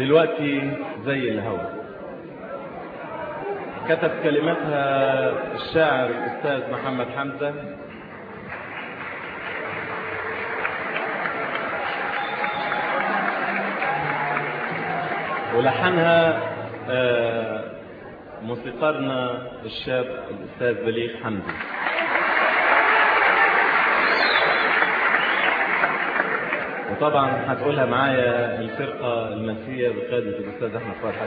دلوقتي زي الهوى كتب كلماتها الشاعر الأستاذ محمد حمزة ولحنها آه، موسيقارنا الشاب الأستاذ بليغ حمدي وطبعا هتقولها معايا الفرقة المنسية بقيادة الأستاذ أحمد فرحة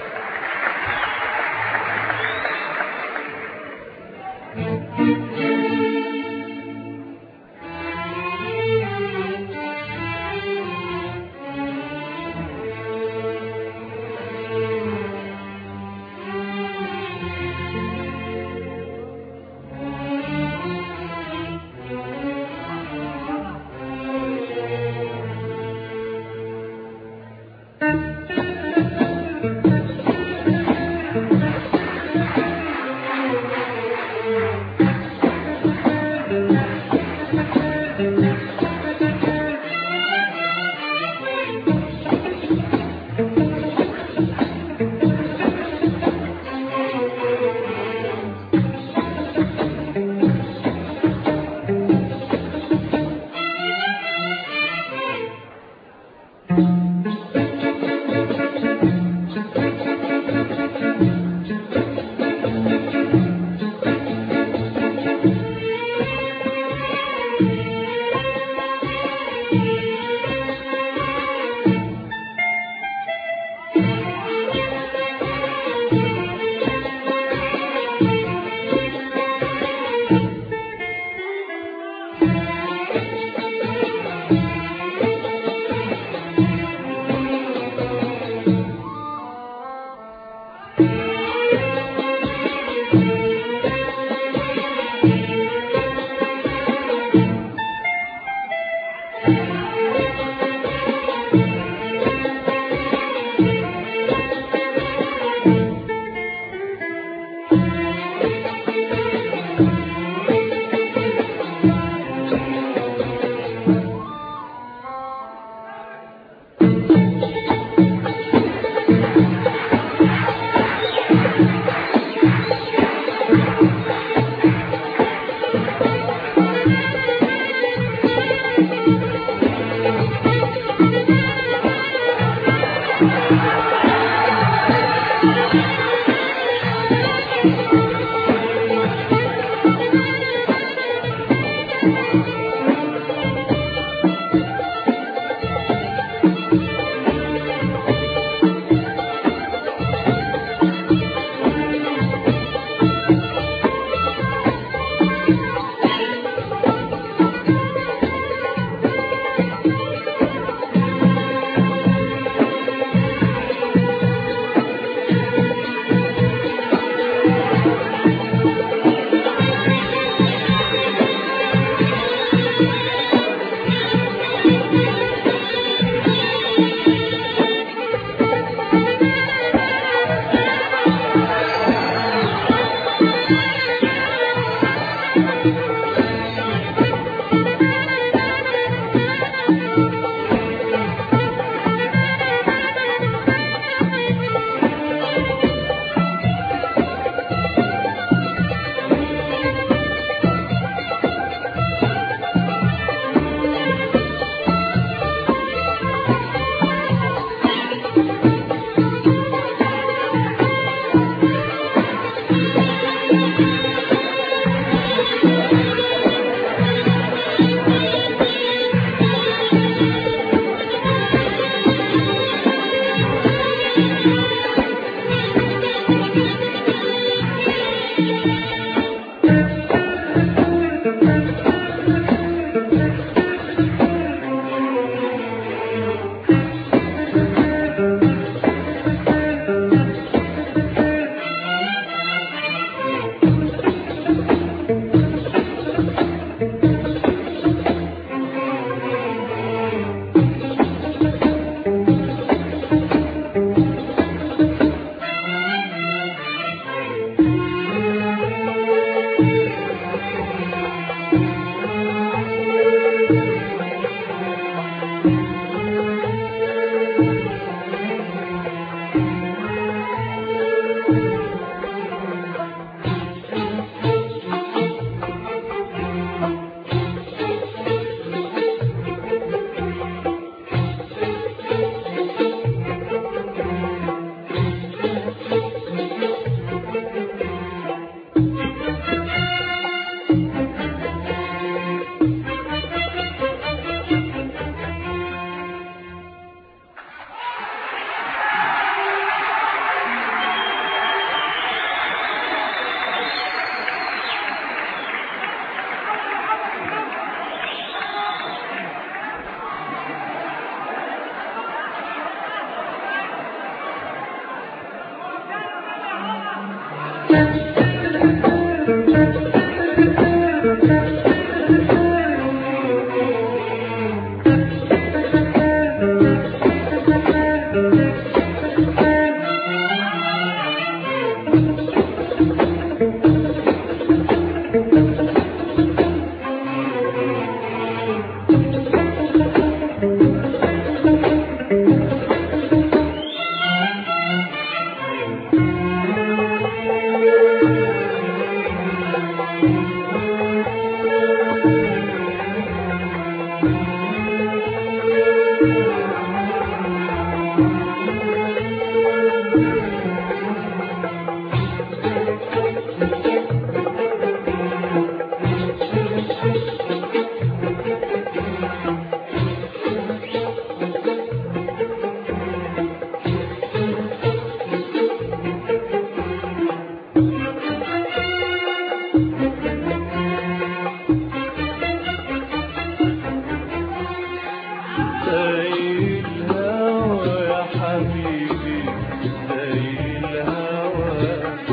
زي الهوى يا حبيبي زي الهوى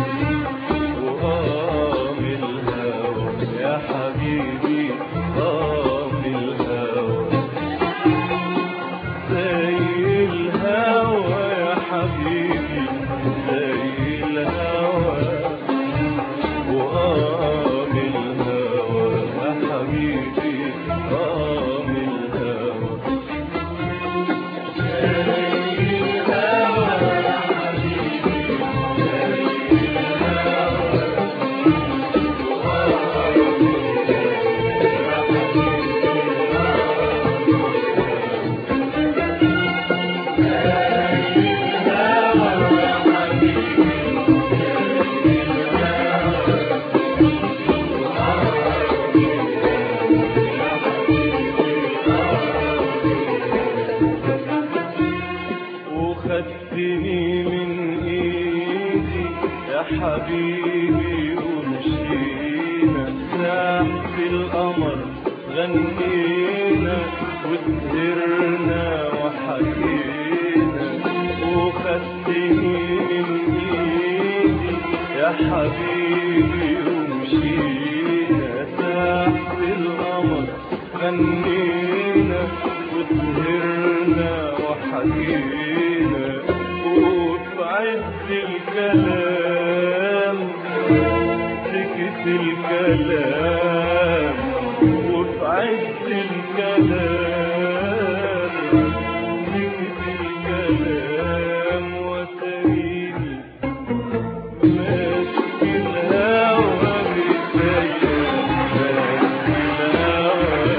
وقام الهوى يا حبيبي قام الهوى زي الهوى يا حبيبي زي الهوى وقام الهوى يا حبيبي قام الهوى وخدتني من ايدي يا حبيبي ومشينا تحت القمر غنينا وسهرنا وحكينا وخدتني من ايدي يا حبيبي ومشينا تحت القمر غنينا وسهرنا وحكينا وفي عز الكلام سكت الكلام وفي عز الكلام سكت الكلام وتريني ماسك الهوى بيديا ماسك الهوى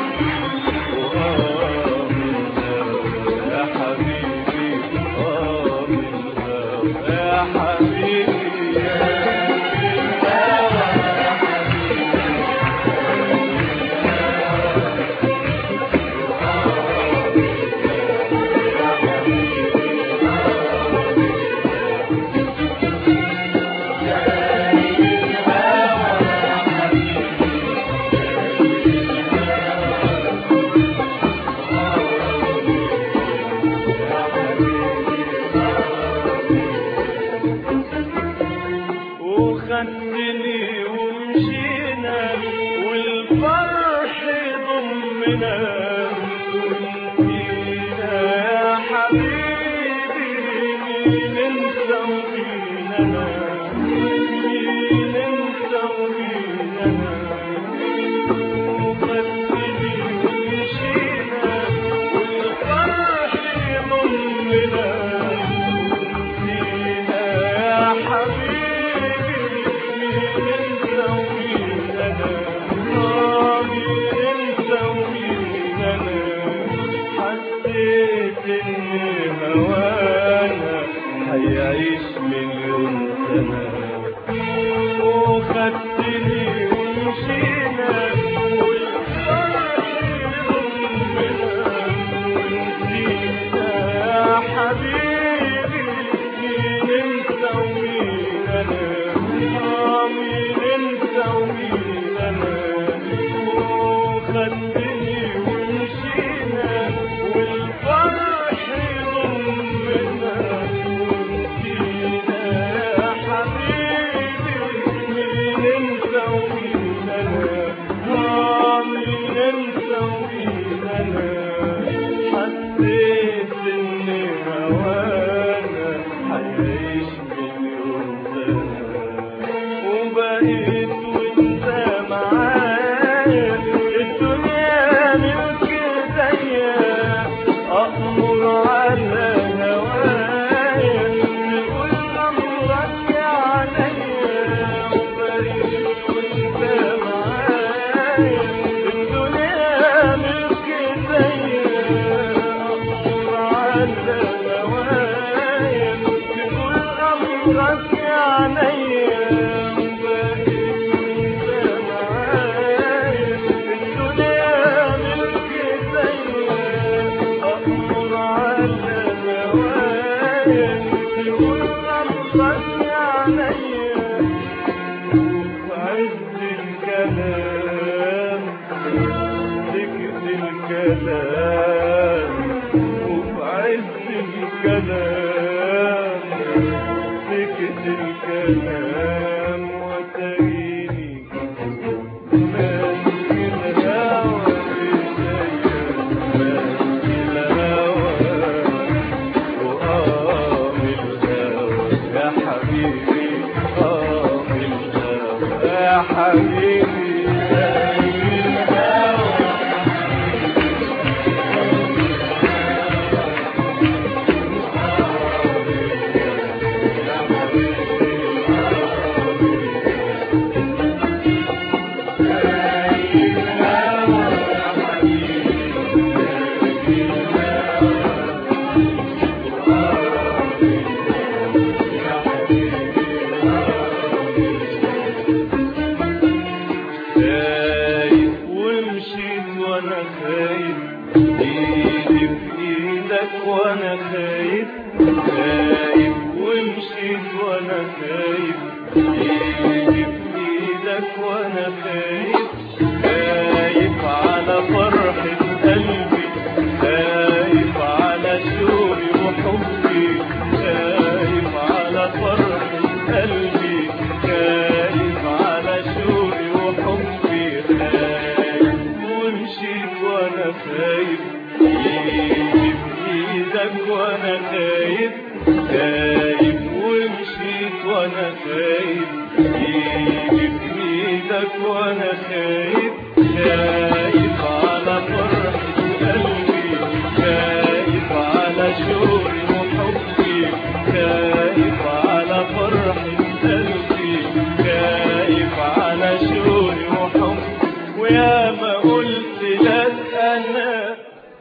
يا حبيبي يا حبيبي وخدني ومشينا والفرح ضمنا ونسينا يا حبيبي مين انت وميننا مين انت وميننا وخدني ومشينا والفرح ضمنا ونسينا يا حبيبي مين انت ومين انا آه مين انت ومين الكلام وفي عز الكلام سكت الكلام وتريني ماسك الهوى بإيديا ماسك الهوى وقام الهوى يا حبيبي قام الهوى يا حبيبي قام الهوى خايف ومشيت وانا خايف ايدي في ايدك وانا خايف خايف ومشيت وانا خايف ايدي في ايدك وانا خايف خايف على فرحة قلبي خايف على شوقي وحبي خايف على فرحة قلبي خايف على شوقي وحبي خايف ومشيت وانا خايف ايدي في ايدك وانا خايف خايف ومشيت وانا خايف ايدي في ايدك وانا خايف خايف على فرحة قلبي خايف على شوقي وحبي خايف على فرحة قلبي خايف على شوقي وحبي ويا ما قلت لك انا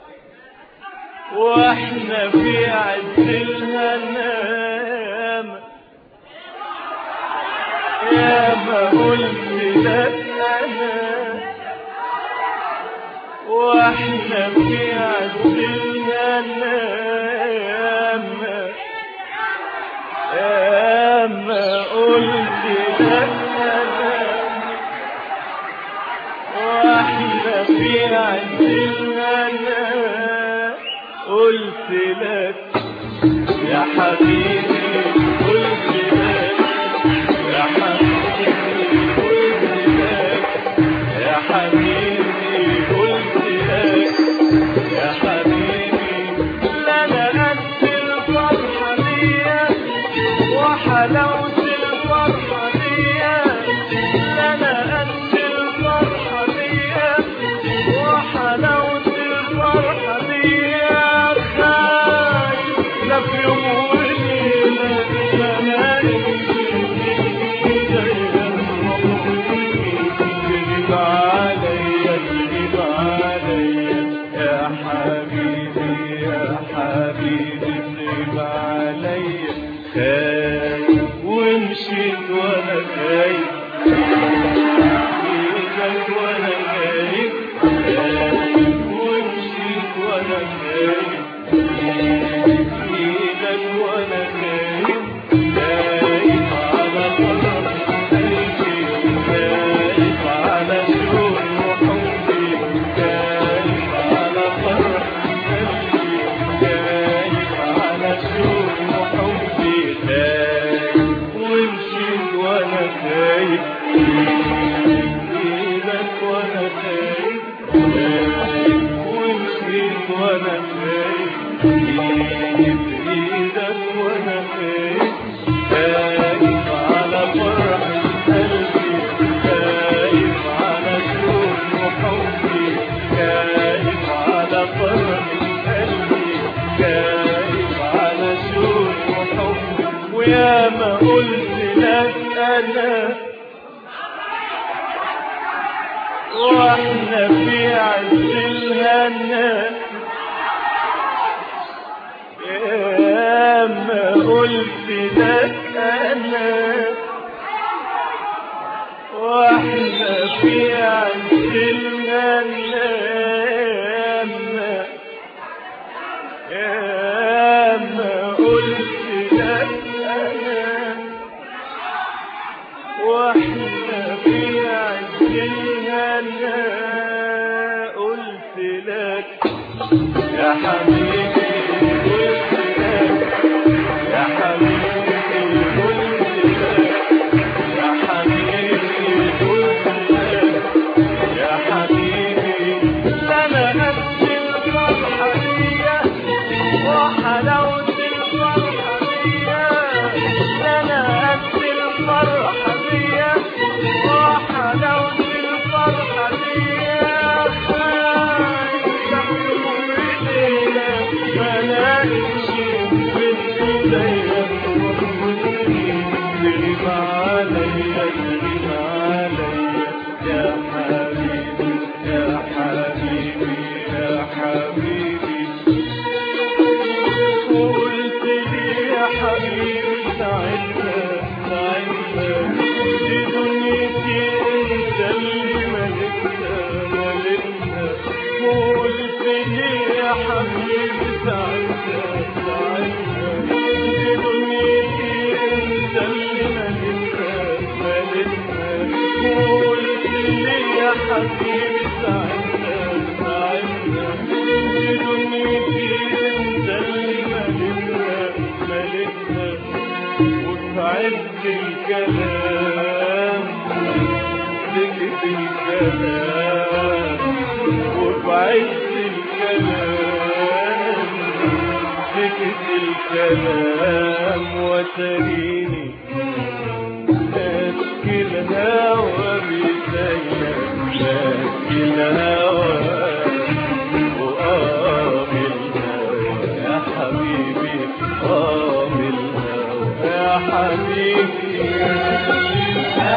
واحنا في عز الهنام يا ما قلت لك انا واحنا في عز الهنام يا ما قلت لك انا واحنا في عز الهنا قلت لك يا حبيبي قلت لك يا حبيبي قلت لك يا حبيبي قلت لك يا حبيبي لا انا قد الفرحه دي وحلاوه الفرحه دي لا انا قد الفرحه دي وحلاوه الفرحه دي خايف لا في يوم وليله تغيب عليا تغيب عليا يا حبيبي يا حبيبي تغيب عليا خايف ومشيت وانا خايف ايدك وانا خايف خايف ومشيت وانا خايف ايدك وانا خايف خايف على فرح قلبي خايف على شوق وحبي خايف على فرح قلبي خايف على شوق وحبي خايف ومشيت وانا خايف ايدك وانا خايف خايف ومشيت وانا خايف ايدك وانا خايف خايف على فرح قلبي خايف على شوق وحبي خايف على فرح قلبي خايف على شوق وحبي ويا ما قلت لك انا واحنا في عز الهنا يا ما قلت لك انا واحنا في عز الهنا يا ما قلت لك انا واحنا في عز الهنا حبيبي قلت لك يا حبيبي قلت لك يا حبيبي قلت لك يا حبيبي لا انا قد الفرحه دي وحلاوه الفرحه دي لا انا قد الفرحه دي وحلاوه الفرحه دي ما لاقيش بنت زيك تغيب عليا تغيب عليا يا حبيبي يا حبيبي يا حبيبي وقلت لي يا حبيبي ساعتها ساعتها دي دنيتي انت اللي ملكتها ملكتها وقلت لي يا حبيبي ساعتها ساعتها دي دنيتي انت اللي ملكتها ملكتها وقلت لي يا حبيبي ساعتها ساعتها دي دنيتي انت اللي ملكتها ملكتها وفي عز الكلام سكت الكلام وفي عز الكلام سكت الكلام وتريني ماسك الهوى بيديا ماسك الهوى وقام الهوى يا حبيبي قام الهوى يا حبيبي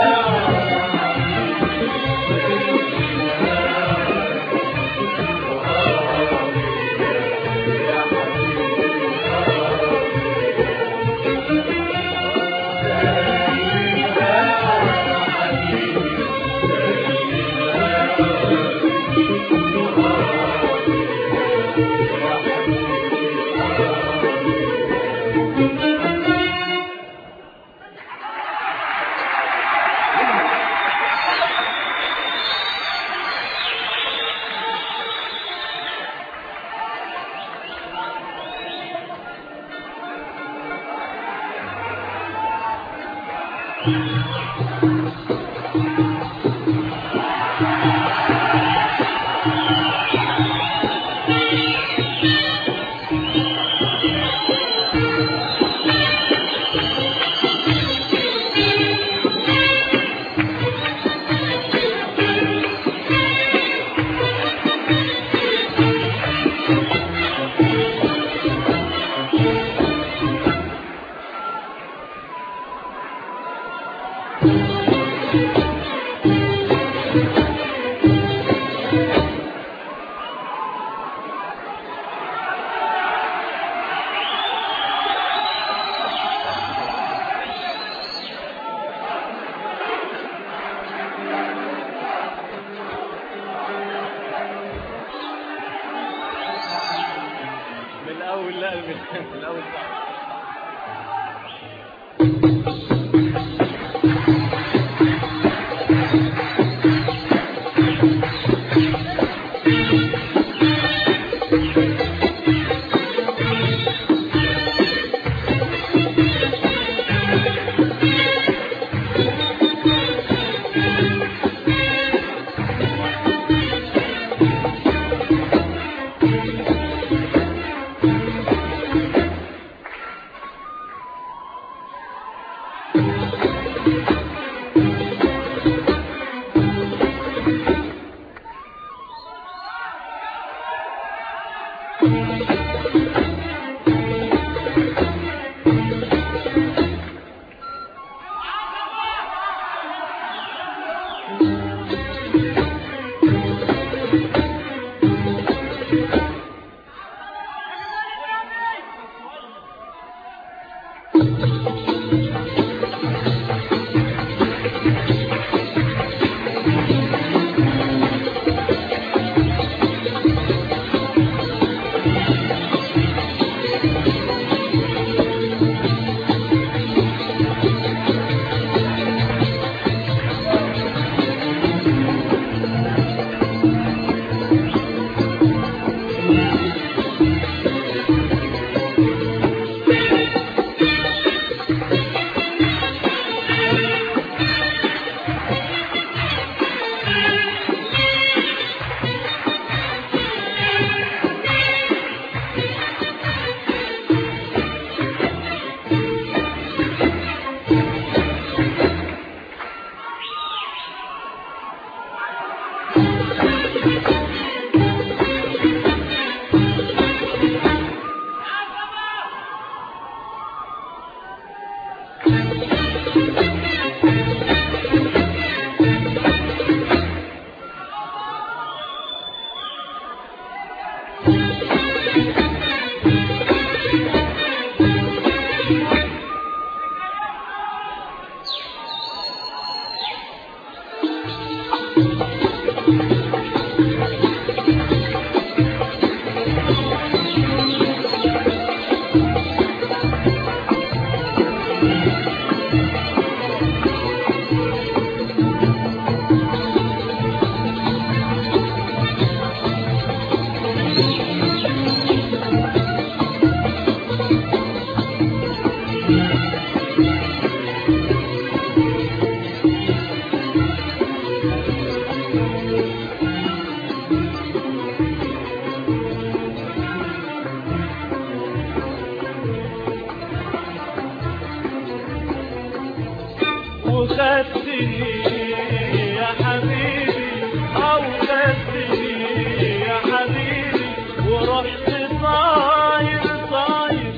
من الاول لا من من الاول صح وخدتني يا حبيبي او خدتني يا حبيبي ورحت طاير طاير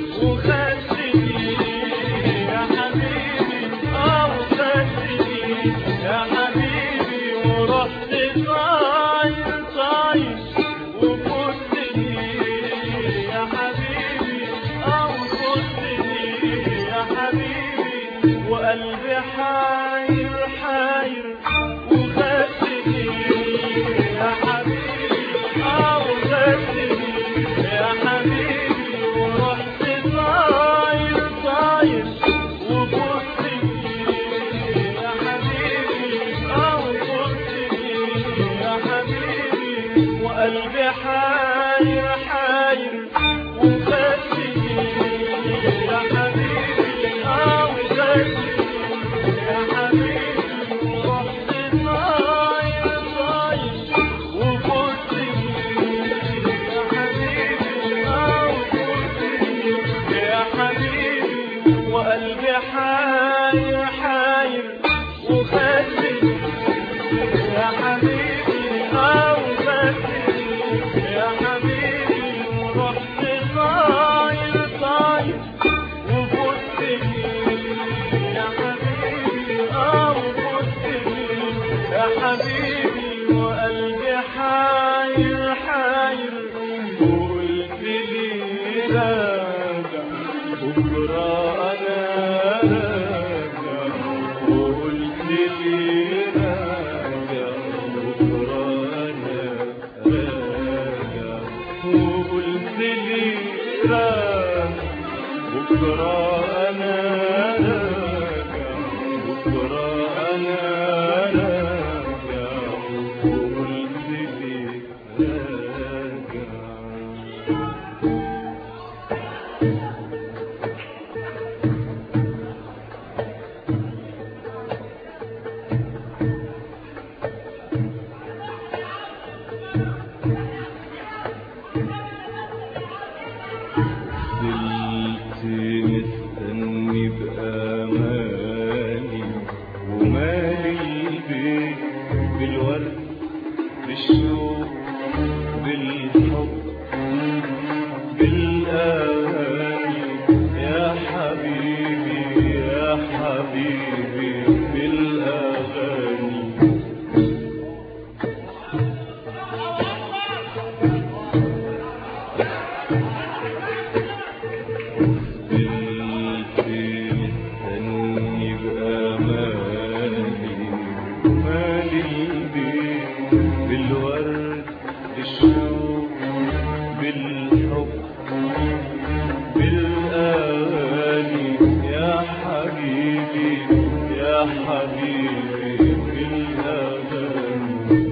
وخدتني يا حبيبي او خدتني يا حبيبي ورحت طاير طاير وفوتني يا حبيبي او فوتني يا حبيبي وقلبي حاير حاير وخدتني يا حبيبي او خدتني يا حبيبي ورحت طاير طاير وفوتني يا حبيبي او فوتني يا حبيبي وقلبي حاير حاير وخدتني يا حبيبي او خدتني يا حبيبي ورحت طاير طاير وفوتني يا حبيبي او فوتني يا حبيبي وقلبي حاير حاير وخدتني يا حبيبي او خدتني يا حبيبي ورحت طاير طاير وفوتني يا حبيبي او فوتني يا حبيبي وقلبي حاير حاير وقلت لي راجع بكره انا راجع وقلت لي راجع بكره انا راجع وقلت لي راجع بكرة أنا راجع بكرة أنا راجع وقلت لي راجع فضلت مستني بأمالي ومالي البيت بالورد بالشوق بالحب بالأغاني يا حبيبي يا حبيبي بالأغاني فضلت مستني بأمالي مالي البيت بالورد بالشوق بالحب بالأغاني يا حبيبي يا حبيبي بالأغاني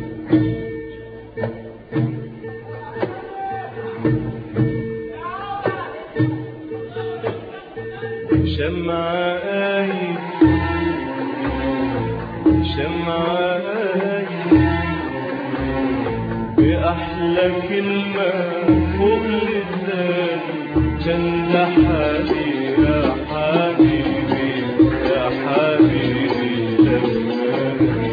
شمعاي شمعاي بأحلى كلمة فوق لساني جنة حالي يا حبيبي يا حبيبي لماني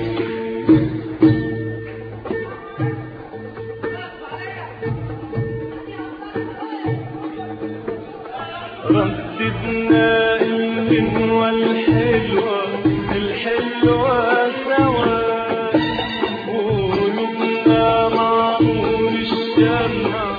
رددنا الغنوة الحلوة الحلوة سوا وقلوبنا معمول الشمع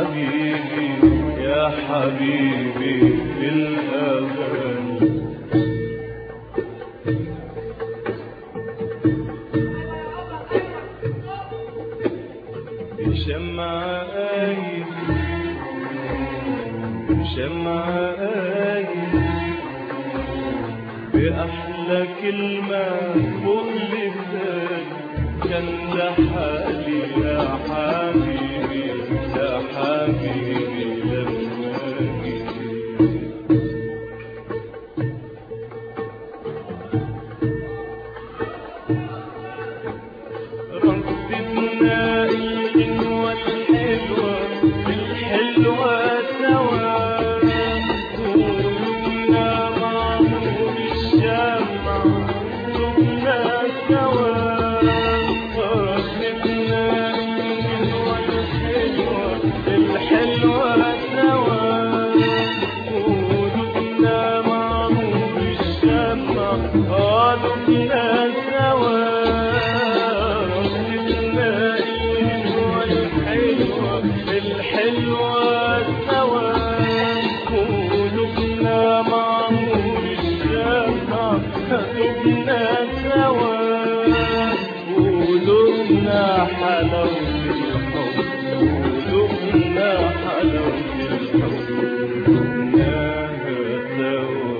حبيبي يا حبيبي الأغاني بشمع آية بشمع آية بأحلى كلمة فوق لساني كان ده حالي يا حبيبي يا حبيبي لما جيت رددنا الغنوة الحلوة الحلوة سوا قلوبنا معمول الشمع قلوبنا سوا رددنا الغنوة الحلوة الحلوة سوا قلوبنا معمول الشمع قلوبنا سوا رددنا الغنوة الحلوة الحلوة سوا قلوبنا معمول الشمع قلوبنا سوا قلوبنا حلاوة الحب قلوبنا حلاوة الحب قلوبنا سوا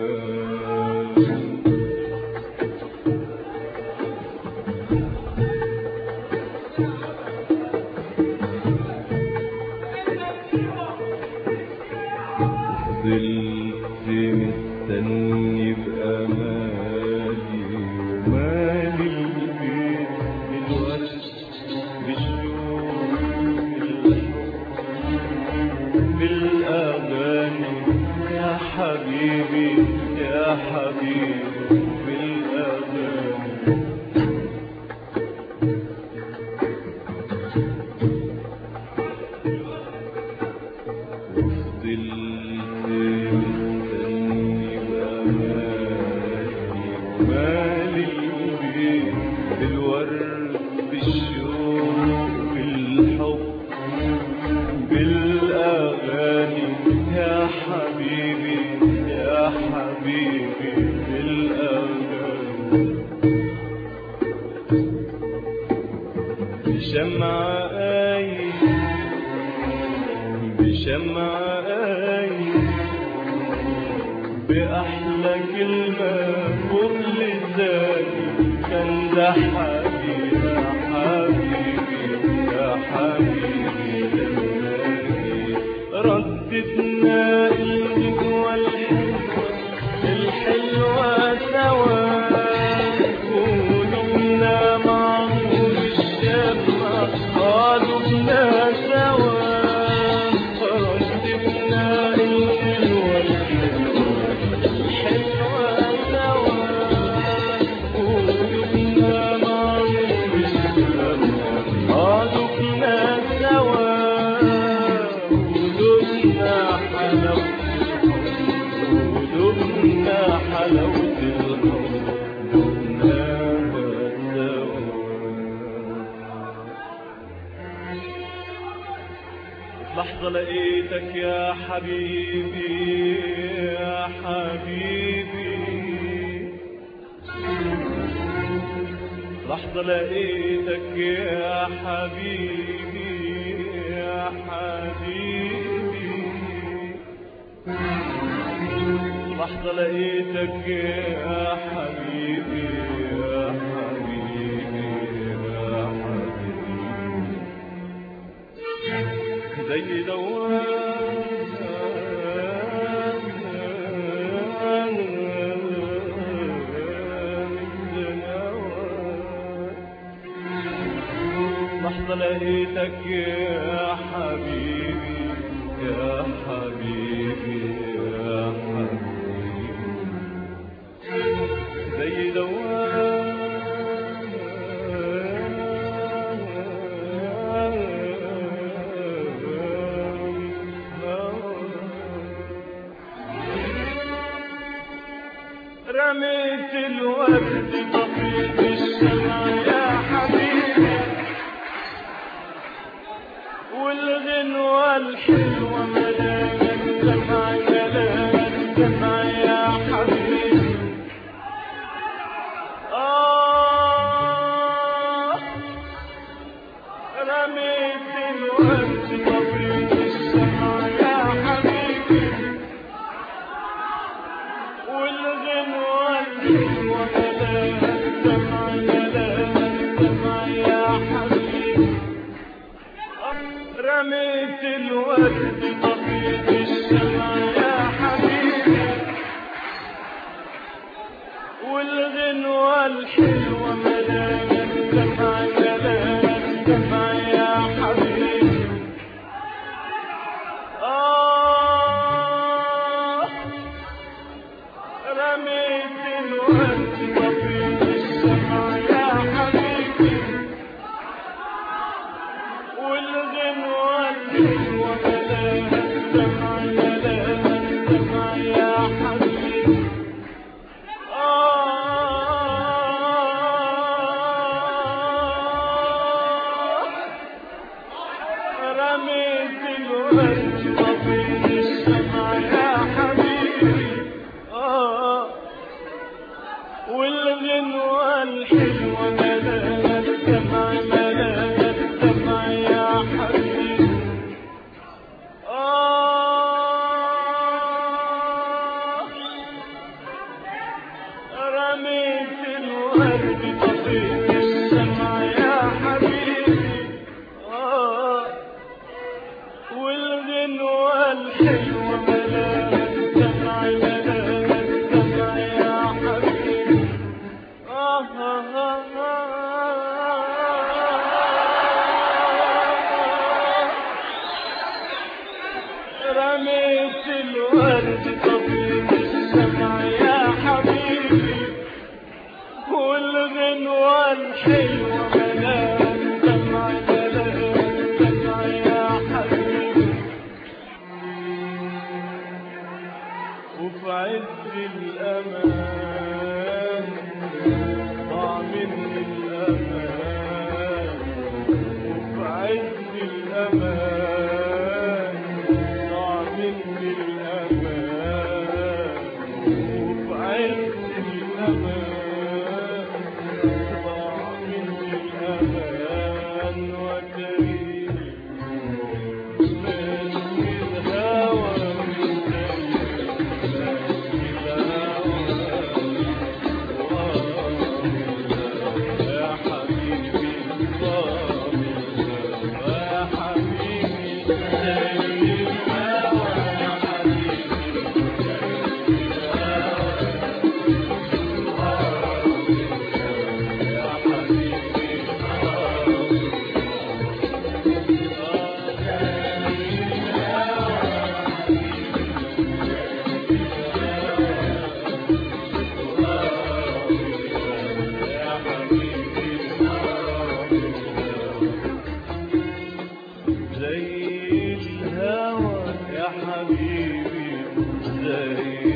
فضلت مستني بأمالي ومالي البيت بالورد بالشوق بالحب بالأغاني يا حبيبي يا حبيبي بالأغاني فضلت مستني بأمالي ومالي البيت بالورد بالشوق بالحب بالأغاني يا حبيبي يا حبيبي بالأغاني بشمع آية بشمع آية بأحلى كلمة فوق لساني كان ده حبيبي يا حبيبي يا حبيبي لما جيت رددنا النجوى الحلوة الحلوة سوا قلوبنا معمول الشمع قلوبنا سوا رددنا النجوى الحلوة الحلوة سوا قلوبنا معمول الشمع قلوبنا سوا قلوبنا حلاوة قلوبنا حلاوة الحب دقناها سوا لحظة لقيتك يا حبيبي يا حبيبي لحظة لقيتك يا حبيبي يا حبيبي لحظة لقيتك يا حبيبي يا حبيبي يا حبيبي زي دوام لحظة لقيتك يا حبيبي يا حبيبي يا حبيبي زي رميت الورد طفيت الشمع يا حبيبي والغنى والغنوة الحلوة ملاك الدمع ملاك الدمع يا حبيبي آه رميت الورد طبيب السمع يا حبيبي والغنوة الحلوة ملاها الدمع ملاها الدمع يا حبيبي رميت الورد طبيب السمع يا حبيبي والغنوة الحلوة ملاها الدمع ملاها الدمع يا حبيبي آه رميت الورد طبيب السمع يا حبيبي والغنوة الحلوة ملاها الدمع ملاها الدمع يا حبيبي آه رميت الورد طبيب السمع يا حبيبي آه والغنوة الحلوة ملاها الدمع ملاها الدمع يا حبيبي آه رميت الورد طبيب السمع يا حبيبي آه والغنوة الحلوة ملاها الدمع ملاها الدمع يا حبيبي آه آه آه آه رميت الورد طبيب السمع يا حبيبي والغنوة الحلوة ملاها الدمع ملاها الدمع يا حبيبي وفي عز الأمان ضاع مني الأمان وفي عز الأمان ضاع مني الأمان وفي عز الأمان ضاع مني الأمان وكريم من الهوى من يا حبيبي يا حبيبي زي الهوى يا حبيبي يا حبيبي يا حبيبي زي الهوى يا حبيبي زي